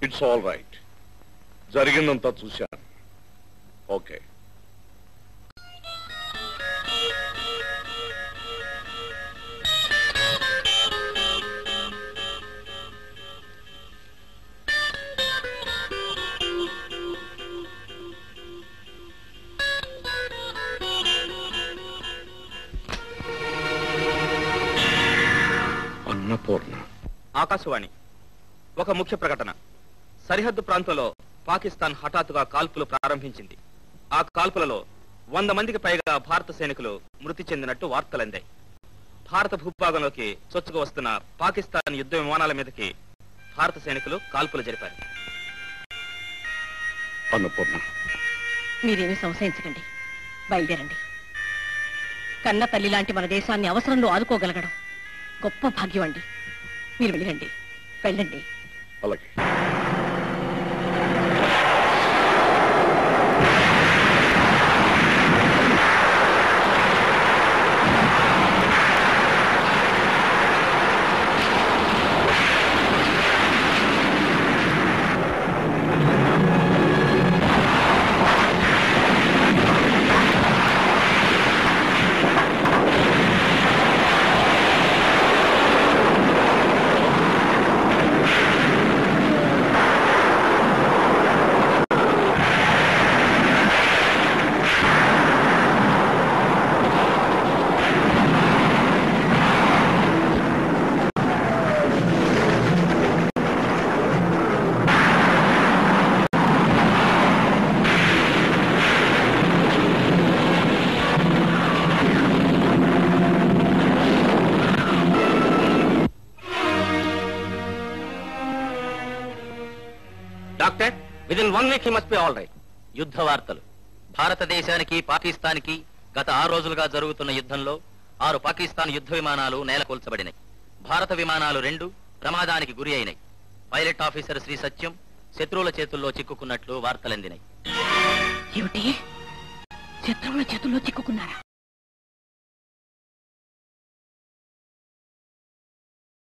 it's all right జరిగిందంతా చూశాను okay Annapurna Akashvani ఒక ముఖ్య ప్రకటన సరిహద్దు ప్రాంతంలో పాకిస్తాన్ హఠాత్తుగా కాల్పులు ప్రారంభించింది ఆ కాల్పులలో వంద మందికి పైగా భారత సైనికులు మృతి చెందినట్టు వార్తలందాయి భారత భూభాగంలోకి చొచ్చుకు వస్తున్న పాకిస్తాన్ యుద్ధ విమానాల మీదకి భారత సైనికులు కాల్పులు జరిపారు అన్నపూర్ణ మీరేమీ సంశయించకండి బయలుదేరండి కన్న తల్లి లాంటి మన దేశాన్ని అవసరంలో ఆదుకోగలగడం గొప్ప భాగ్యం అండి మీరు వెళ్ళండి వెళ్ళండి అలాగే doctor with in one week he must be all right యుద్ధ వార్తలు భారతదేశానికి పాకిస్తాన్కి గత ఆరు రోజులుగా జరుగుతున్న యుద్ధంలో ఆరు పాకిస్తాన్ యుద్ధ విమానాలు నేలకొల్చబడినాయి భారత విమానాలు రెండు ప్రమాదానికి గురి అయినాయి పైలట్ ఆఫీసర్ శ్రీ సత్యం శత్రువుల చేతుల్లో చిక్కుకున్నట్లు వార్తలందినాయి ఏమిటి శత్రువుల చేతుల్లో చిక్కుకున్నారా